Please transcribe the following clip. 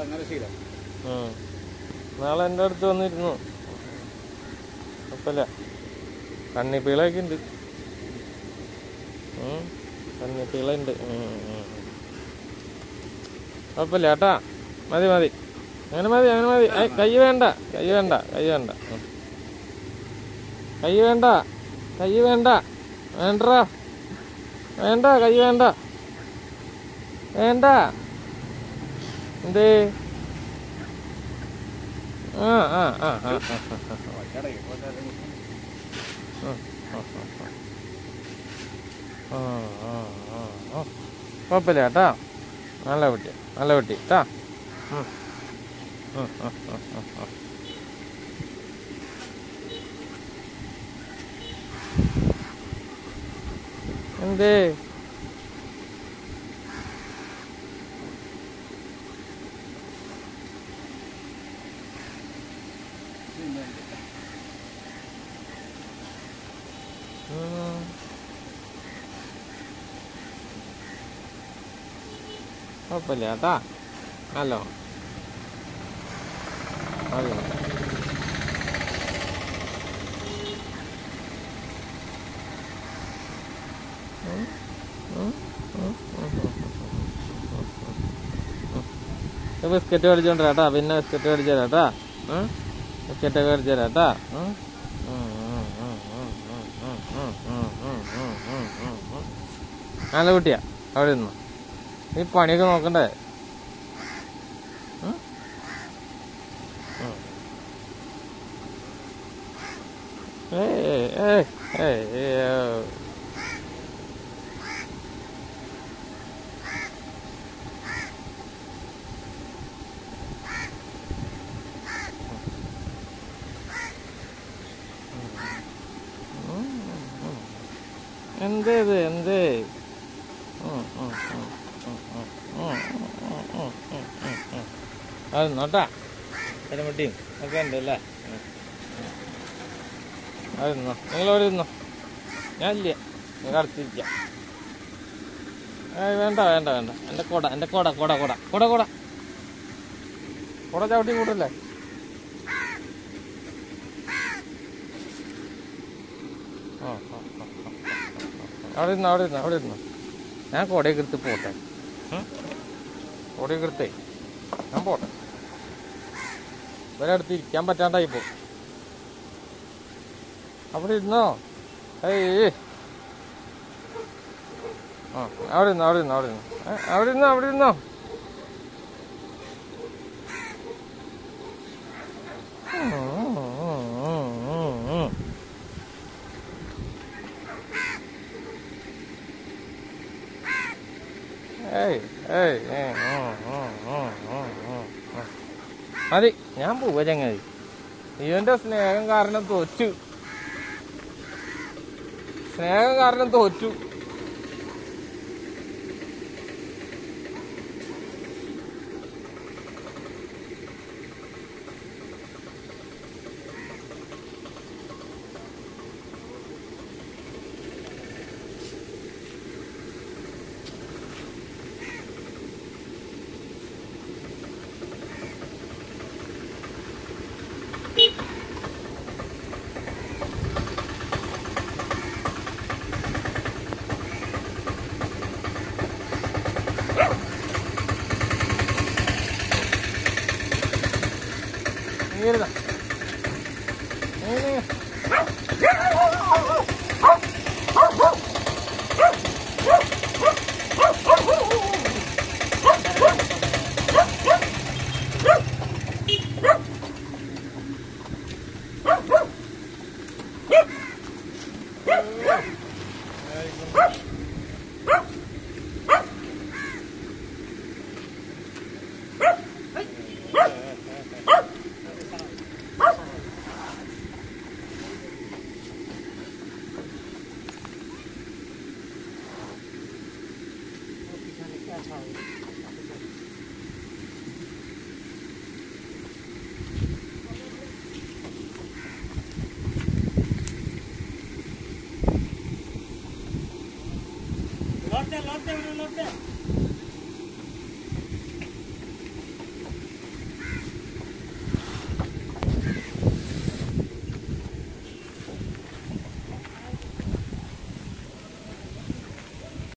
അങ്ങനെ ശീലം ഉം. നാളെ എൻ്റെ അടുത്ത് വന്നിരുന്നു കുഴപ്പമില്ല കണ്ണിപ്പീളൊക്കെ ഉണ്ട് ഉം. കണ്ണിപ്പീള ഉണ്ട് ഉം, ഉം, ഉം. കുഴപ്പമില്ല കേട്ടാ മതി മതി അങ്ങനെ മതി അങ്ങനെ മതി ഏയ്, കൈ വേണ്ട കൈ വേണ്ട കൈ വേണ്ട ഉം. കൈ വേണ്ട കൈ വേണ്ട വേണ്ടടാ വേണ്ട കൈ വേണ്ട വേണ്ട എന്തേ ആ ആ ആ ആ ആ ആ വയ്യാടെ ഇപ്പോൾ ആ, ആ, ആ, ആ. കുഴപ്പമില്ല കേട്ടാ നല്ല കുട്ടി നല്ല കുട്ടി കേട്ടാ ഉം. ഉം, ഉം, ഉം, ഉം, ഉം. എന്തേ ഉം. കുഴപ്പമില്ല കേട്ടാ ഹലോ മതി മതി. ഉം, ഉം, ഉം, ഉം, ഉം, ഉം, ഉം. ഇത് ബിസ്ക്കറ്റ് മേടിച്ചോണ്ട് കേട്ടാ പിന്നെ ബിസ്ക്കറ്റ് മേടിച്ചു തരാം കേട്ടാ ഉം? ബിസ്ക്കറ്റ് ഒക്കെ മേടിച്ചു തരാം കേട്ടാ ഉം? ഉം, ഉം, ഉം, ഉം, ഉം, ഉം, ഉം, ഉം, ഉം, ഉം, ഉം, ഉം, ഉം. നല്ല കുട്ടിയാ അവിടെ ഇരുന്നു ഈ പണിയൊക്കെ നോക്കണ്ടേ ഉം? ഉം. ഏയ് ഏയ് ഏയ് ഏയ് എന്തേ ഇത് എന്തേ ഉം, ഉം, ഉം, ഉം, ഉം, ഉം, ഉം, ഉം, ഉം, ഉം, ഉം, ഉം. അത് നോട്ടാ കരിമുട്ടിയും ഒക്കെ ഉണ്ട് അല്ലേ ഉം, ഉം. അത് നിന്നോ നിങ്ങളവിടെ നിന്നോ ഞാനില്ല നിങ്ങൾ അടുത്തിരിക്കാം ഏയ് വേണ്ട വേണ്ട വേണ്ട എൻ്റെ കൊട എൻ്റെ കൊട കൊട കൊട കൊട കൊട കൊട ചവിട്ടി കൂട്ടല്ലേ ആ ആ ആ, ആ, ആ. അവിടെ ഇരുന്നോ അവിടെ ഇരുന്നോ അവിടെ ഇരുന്നോ ഞാൻ കൊടയൊക്കെ എടുത്ത് പോട്ടെ ഉം? കൊടയൊക്കെ എടുത്തേ ഞാൻ പോട്ടെ ഇവരെ അടുത്ത് ഇരിക്കാൻ പറ്റാണ്ടായി പോ അവിടെ ഇരുന്നോ ഏയ് ആ അവിടെ ഇരുന്നോ അവിടെ ഇരുന്നോ അവിടെ ഇരുന്നോ ഏ, അവിടെ ഇരുന്നോ അവിടെ ഇരുന്നോ ഉം, ഉം, ഉം, ഉം, ഉം. ഏയ് ഏയ് ഏ, ഉം, ഉം, ഉം, ഉം, ഉം, ഉം. മതി ഞാൻ പോവാ ചങ്ങാതി ഇവന്റെ സ്നേഹം കാരണം തോറ്റു സ്നേഹം കാരണം തോറ്റു നീ ഇരുന്നോ. നീ, നീ. लौटते लौटते लौटते